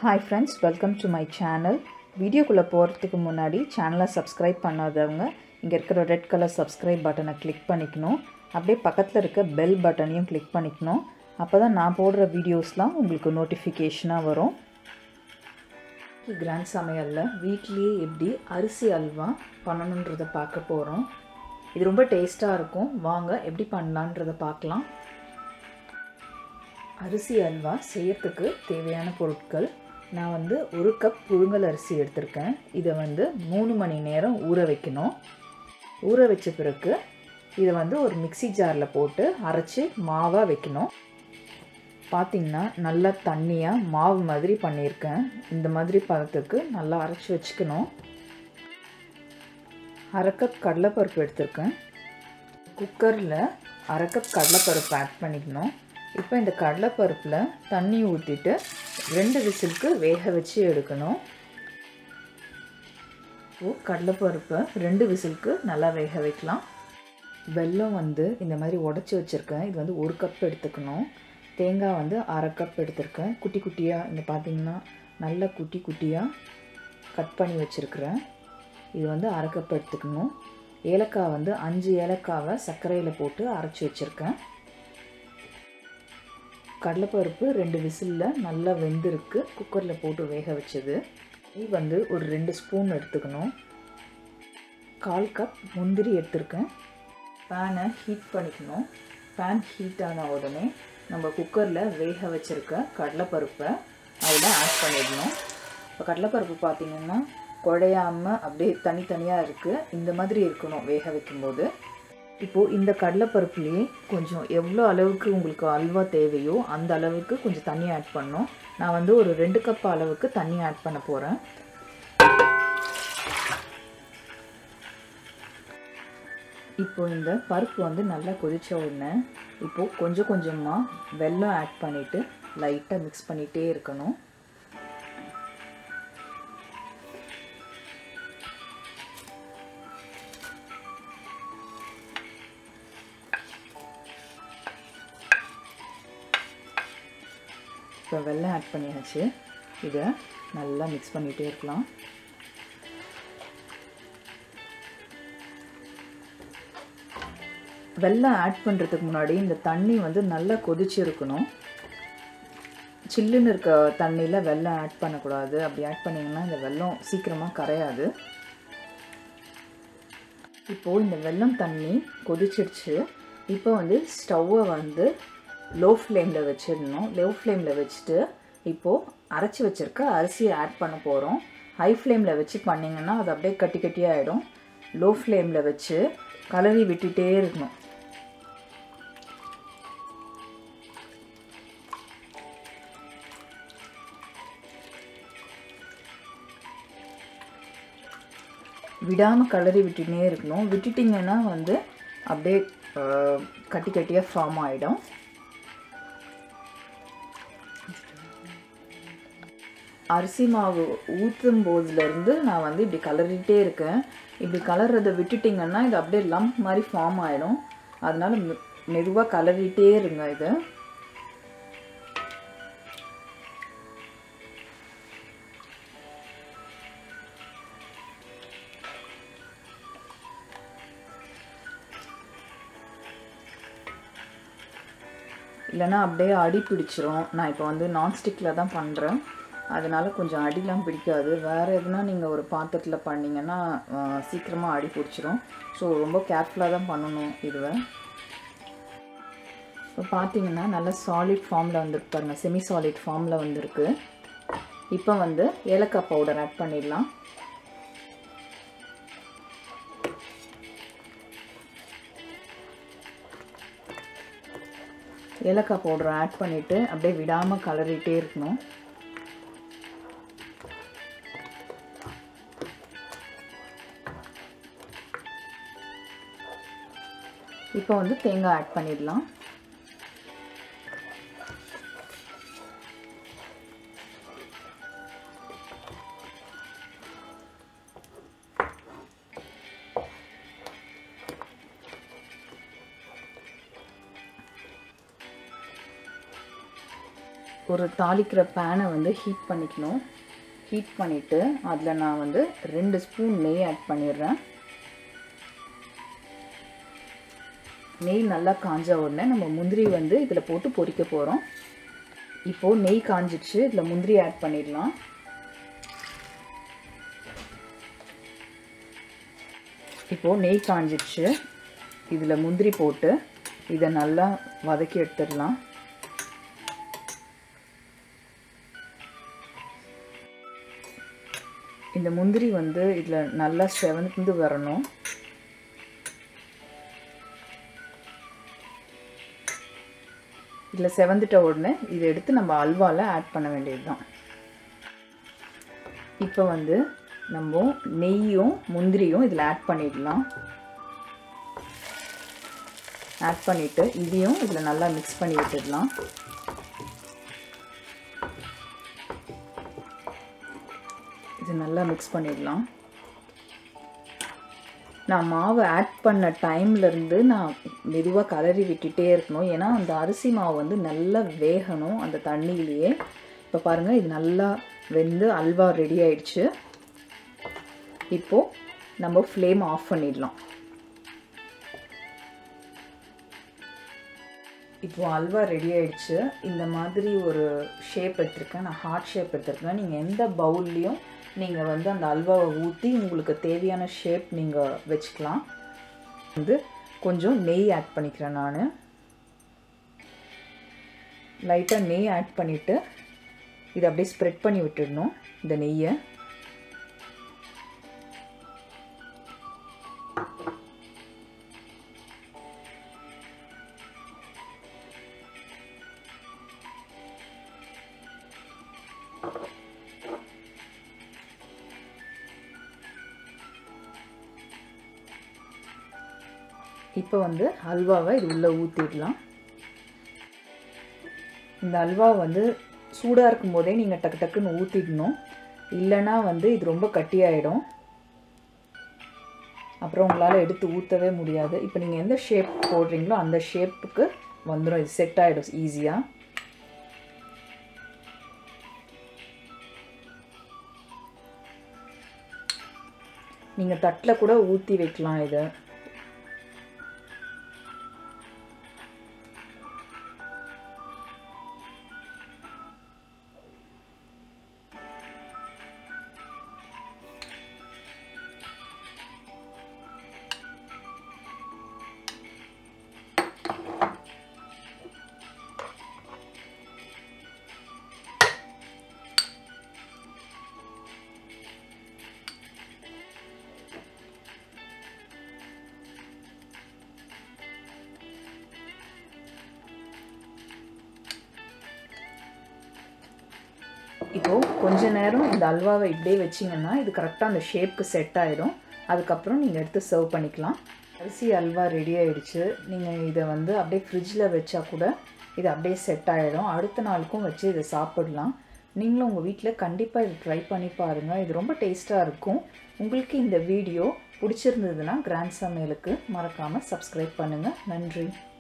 hi friends welcome to my channel வீடியோக்குள்ளே போகிறதுக்கு முன்னாடி சேனலை சப்ஸ்கிரைப் பண்ணாதவங்க இங்கே இருக்கிற ரெட் கலர் சப்ஸ்கிரைப் பட்டனை கிளிக் பண்ணிக்கணும் அப்படியே பக்கத்தில் இருக்க பெல் பட்டனையும் கிளிக் பண்ணிக்கணும் அப்போ தான் நான் போடுற வீடியோஸ்லாம் உங்களுக்கு நோட்டிஃபிகேஷனாக வரும் கிராண்ட் சமையலில் வீட்லேயே எப்படி அரிசி அல்வா பண்ணணுன்றதை பார்க்க போகிறோம் இது ரொம்ப டேஸ்ட்டாக இருக்கும் வாங்க எப்படி பண்ணலான்றதை பார்க்கலாம் அரிசி அல்வா செய்யறதுக்கு தேவையான பொருட்கள் நான் வந்து ஒரு கப் புழுங்கல் அரிசி எடுத்திருக்கேன் இதை வந்து மூணு மணி நேரம் ஊற வைக்கணும் ஊற வச்ச பிறகு இதை வந்து ஒரு மிக்சி ஜாரில் போட்டு அரைச்சி மாவாக வைக்கணும் பார்த்திங்கன்னா நல்லா தண்ணியாக மாவு மாதிரி பண்ணியிருக்கேன் இந்த மாதிரி பதத்துக்கு நல்லா அரைச்சி வச்சுக்கணும் அரை கப் கடலைப்பருப்பு எடுத்திருக்கேன் குக்கரில் அரை கப் கடலைப்பருப்பு ஆட் பண்ணிக்கணும் இப்போ இந்த கடலைப்பருப்பில் தண்ணி ஊற்றிட்டு ரெண்டு விசிலுக்கு வேக வச்சு எடுக்கணும் இப்போது கடலைப்பருப்பை ரெண்டு விசிலுக்கு நல்லா வேக வைக்கலாம் வெல்லம் வந்து இந்த மாதிரி உடச்சி வச்சுருக்கேன் இது வந்து ஒரு கப் எடுத்துக்கணும் தேங்காய் வந்து அரை கப் எடுத்திருக்கேன் குட்டி குட்டியாக இங்கே பார்த்தீங்கன்னா நல்ல குட்டி குட்டியாக கட் பண்ணி வச்சுருக்கிறேன் இது வந்து அரை கப் எடுத்துக்கணும் ஏலக்காய் வந்து அஞ்சு ஏலக்காவை சர்க்கரையில் போட்டு அரைச்சி வச்சுருக்கேன் கடலைப்பருப்பு ரெண்டு விசிலில் நல்லா வெந்திருக்கு குக்கரில் போட்டு வேக வச்சது இது வந்து ஒரு ரெண்டு ஸ்பூன் எடுத்துக்கணும் கால் கப் முந்திரி எடுத்திருக்கேன் பேனை ஹீட் பண்ணிக்கணும் பேன் ஹீட் ஆன உடனே நம்ம குக்கரில் வேக வச்சுருக்க கடலைப்பருப்பை அதில் ஆட் பண்ணிடணும் இப்போ கடலைப்பருப்பு பார்த்திங்கன்னா குழையாமல் அப்படியே தனித்தனியாக இருக்குது இந்த மாதிரி இருக்கணும் வேக வைக்கும்போது இப்போது இந்த கடலைப்பருப்புலேயே கொஞ்சம் எவ்வளோ அளவுக்கு உங்களுக்கு அல்வா தேவையோ அந்த அளவுக்கு கொஞ்சம் தண்ணி ஆட் பண்ணணும் நான் வந்து ஒரு ரெண்டு கப் அளவுக்கு தண்ணி ஆட் பண்ண போகிறேன் இப்போ இந்த பருப்பு வந்து நல்லா கொதிச்ச உடனே இப்போது கொஞ்சம் கொஞ்சமாக வெல்லம் ஆட் பண்ணிவிட்டு லைட்டாக மிக்ஸ் பண்ணிகிட்டே இருக்கணும் இப்போ வெள்ளம் ஆட் பண்ணியாச்சு இதை நல்லா மிக்ஸ் பண்ணிகிட்டே இருக்கலாம் வெள்ளம் ஆட் பண்ணுறதுக்கு முன்னாடி இந்த தண்ணி வந்து நல்லா கொதிச்சு இருக்கணும் சில்லுன்னு இருக்க தண்ணியில் வெள்ளம் ஆட் பண்ணக்கூடாது அப்படி ஆட் பண்ணிங்கன்னா இந்த வெள்ளம் சீக்கிரமாக கரையாது இப்போது இந்த வெள்ளம் தண்ணி கொதிச்சிடுச்சு இப்போ வந்து ஸ்டவ்வை வந்து லோ ஃப்ளேமில் வச்சிடணும் லோ ஃப்ளேமில் வச்சுட்டு இப்போது அரைச்சி வச்சுருக்க அரிசியை ஆட் பண்ண போகிறோம் ஹை ஃப்ளேமில் வச்சு பண்ணிங்கன்னா அது அப்படியே கட்டி கட்டியாகிடும் லோ ஃப்ளேமில் வச்சு கலரி விட்டுட்டே இருக்கணும் விடாமல் கலரி விட்டுனே இருக்கணும் விட்டுட்டிங்கன்னா வந்து அப்படியே கட்டி கட்டியாக ஃபார்ம் ஆகிடும் அரிசி மாவு ஊற்றும் போதுலேருந்து நான் வந்து இப்படி கலரிட்டே இருக்கேன் இப்படி கலர்றதை விட்டுட்டிங்கன்னா இது அப்படியே லம்ப் மாதிரி ஃபார்ம் ஆகிடும் அதனால் மெதுவாக கலரிட்டே இருங்க இதை இல்லைனா அப்படியே அடி பிடிச்சிரும் நான் இப்போ வந்து நான்ஸ்டிக்கில் தான் பண்ணுறேன் அதனால் கொஞ்சம் அடிலாம் பிடிக்காது வேறு எதுனா நீங்கள் ஒரு பாத்திரத்தில் பண்ணிங்கன்னா சீக்கிரமாக அடி பிடிச்சிரும் ஸோ ரொம்ப கேர்ஃபுல்லாக தான் பண்ணணும் இதுவை இப்போ பார்த்தீங்கன்னா நல்லா சாலிட் ஃபார்மில் வந்துருக்கு பாருங்கள் செமி சாலிட் ஃபார்மில் வந்திருக்கு இப்போ வந்து ஏலக்காய் பவுடர் ஆட் பண்ணிடலாம் ஏலக்காய் பவுடர் ஆட் பண்ணிவிட்டு அப்படியே விடாமல் கலரிட்டே இருக்கணும் இப்போ வந்து தேங்காய் ஆட் பண்ணிடலாம் ஒரு தாளிக்கிற பேனை வந்து ஹீட் பண்ணிக்கணும் ஹீட் பண்ணிவிட்டு அதில் நான் வந்து ரெண்டு ஸ்பூன் நெய் ஆட் பண்ணிடுறேன் நெய் நல்லா காஞ்ச உடனே நம்ம முந்திரி வந்து இதில் போட்டு பொரிக்க போகிறோம் இப்போது நெய் காஞ்சிடுச்சு இதில் முந்திரி ஆட் பண்ணிடலாம் இப்போது நெய் காஞ்சிடுச்சு இதில் முந்திரி போட்டு இதை நல்லா வதக்கி எடுத்துடலாம் இந்த முந்திரி வந்து இதில் நல்லா செவந்து வரணும் இதில் செவந்துட்ட உடனே இதை எடுத்து நம்ம அல்வாவில் ஆட் பண்ண வேண்டியது தான் இப்போ வந்து நம்ம நெய்யும் முந்திரியும் இதில் ஆட் பண்ணிடலாம் ஆட் பண்ணிவிட்டு இதையும் இதில் நல்லா மிக்ஸ் பண்ணி விட்டுடலாம் இது நல்லா மிக்ஸ் பண்ணிடலாம் நான் மாவு ஆட் பண்ண டைம்லேருந்து நான் மெதுவாக கலரி விட்டுட்டே இருக்கணும் ஏன்னா அந்த அரிசி மாவு வந்து நல்லா வேகணும் அந்த தண்ணியிலேயே இப்போ பாருங்கள் இது நல்லா வெந்து அல்வா ரெடி ஆயிடுச்சு இப்போது நம்ம ஃப்ளேம் ஆஃப் பண்ணிடலாம் இப்போது அல்வா ரெடி ஆயிடுச்சு இந்த மாதிரி ஒரு ஷேப் எடுத்திருக்கேன் நான் ஹார்ட் ஷேப் எடுத்திருக்கேன் நீங்கள் எந்த பவுல்லையும் நீங்கள் வந்து அந்த அல்வாவை ஊற்றி உங்களுக்கு தேவையான ஷேப் நீங்கள் வச்சுக்கலாம் வந்து கொஞ்சம் நெய் ஆட் பண்ணிக்கிறேன் நான் லைட்டாக நெய் ஆட் பண்ணிவிட்டு இதை அப்படியே ஸ்ப்ரெட் பண்ணி விட்டுடணும் இந்த நெய்யை இப்போ வந்து அல்வாவை இது உள்ளே ஊற்றிடலாம் இந்த அல்வா வந்து சூடாக இருக்கும் போதே நீங்கள் டக்கு டக்குன்னு ஊற்றிடணும் இல்லைன்னா வந்து இது ரொம்ப கட்டியாயிடும் அப்புறம் உங்களால் எடுத்து ஊற்றவே முடியாது இப்போ நீங்கள் எந்த ஷேப் போடுறீங்களோ அந்த ஷேப்புக்கு வந்துடும் இது செட் ஆகிடும் ஈஸியாக நீங்கள் தட்டில் கூட ஊற்றி வைக்கலாம் இதை இப்போது கொஞ்ச நேரம் இந்த அல்வாவை இப்படியே வச்சிங்கன்னா இது கரெக்டாக அந்த ஷேப்க்கு செட் ஆகிடும் அதுக்கப்புறம் நீங்கள் எடுத்து சர்வ் பண்ணிக்கலாம் அரிசி அல்வா ரெடி ஆகிடுச்சு நீங்கள் இதை வந்து அப்படியே ஃப்ரிட்ஜில் வச்சா கூட இது அப்படியே செட் ஆகிடும் அடுத்த நாளுக்கும் வச்சு இதை சாப்பிடலாம் நீங்களும் உங்கள் வீட்டில் கண்டிப்பாக இது ட்ரை பண்ணி பாருங்கள் இது ரொம்ப டேஸ்ட்டாக இருக்கும் உங்களுக்கு இந்த வீடியோ பிடிச்சிருந்ததுன்னா கிராண்ட் சமையலுக்கு மறக்காமல் சப்ஸ்கிரைப் பண்ணுங்கள் நன்றி